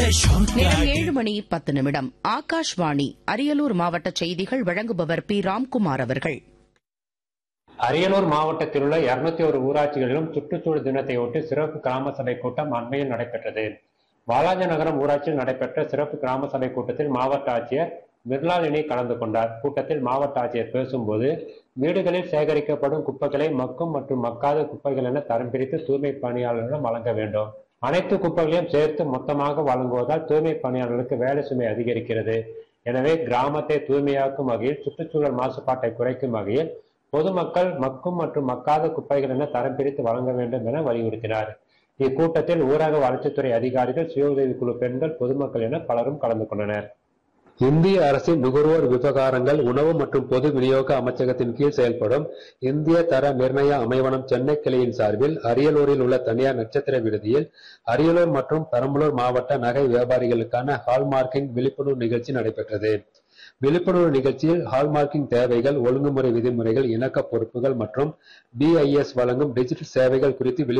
நேரம் ஏழு மணி பத்து நிமிடம் ஆகாஷ்வாணி அரியலூர் மாவட்ட செய்திகள் வழங்குபவர் பி ராம்குமார் அவர்கள் அரியலூர் மாவட்டத்தில் உள்ள இருநூத்தி ஒரு ஊராட்சிகளிலும் சுற்றுச்சூழல் தினத்தையொட்டி சிறப்பு கிராம சபை கூட்டம் அண்மையில் நடைபெற்றது வாலாஜ நகரம் ஊராட்சியில் நடைபெற்ற சிறப்பு கிராம சபை கூட்டத்தில் மாவட்ட ஆட்சியர் மிர்லாலினி கலந்து கொண்டார் கூட்டத்தில் மாவட்ட ஆட்சியர் பேசும்போது வீடுகளில் சேகரிக்கப்படும் குப்பைகளை மக்கும் மற்றும் மக்காத குப்பைகள் என தரம் பிரித்து தூய்மை பணியாளர்களிடம் வழங்க வேண்டும் அனைத்து குப்பைகளையும் சேர்த்து மொத்தமாக வழங்குவதால் தூய்மை பணியாளர்களுக்கு வேலை சுமை அதிகரிக்கிறது எனவே கிராமத்தை தூய்மையாக்கும் வகையில் சுற்றுச்சூழல் மாசுபாட்டை குறைக்கும் வகையில் பொதுமக்கள் மக்கும் மற்றும் மக்காத குப்பைகள் என தரம் பிரித்து வழங்க வேண்டும் என வலியுறுத்தினார் இக்கூட்டத்தில் ஊரக வளர்ச்சித்துறை அதிகாரிகள் சுய உதவிக்குழு பெண்கள் பொதுமக்கள் என பலரும் கலந்து கொண்டனர் இந்திய அரசின் நுகர்வோர் விவகாரங்கள் உணவு மற்றும் பொது விநியோக அமைச்சகத்தின் கீழ் செயல்படும் இந்திய தர நிர்ணய அமைவனம் சென்னை கிளையின் சார்பில் அரியலூரில் உள்ள தனியார் நட்சத்திர விடுதியில் அரியலூர் மற்றும் பெரம்பலூர் மாவட்ட நகை வியாபாரிகளுக்கான ஹால்மார்க்கிங் விழிப்புணர்வு நிகழ்ச்சி நடைபெற்றது விழிப்புணர்வு நிகழ்ச்சியில் ஹால்மார்க்கிங் தேவைகள் ஒழுங்குமுறை விதிமுறைகள் இணக்க பொறுப்புகள் மற்றும் பிஐஎஸ் வழங்கும் டிஜிட்டல் சேவைகள் குறித்து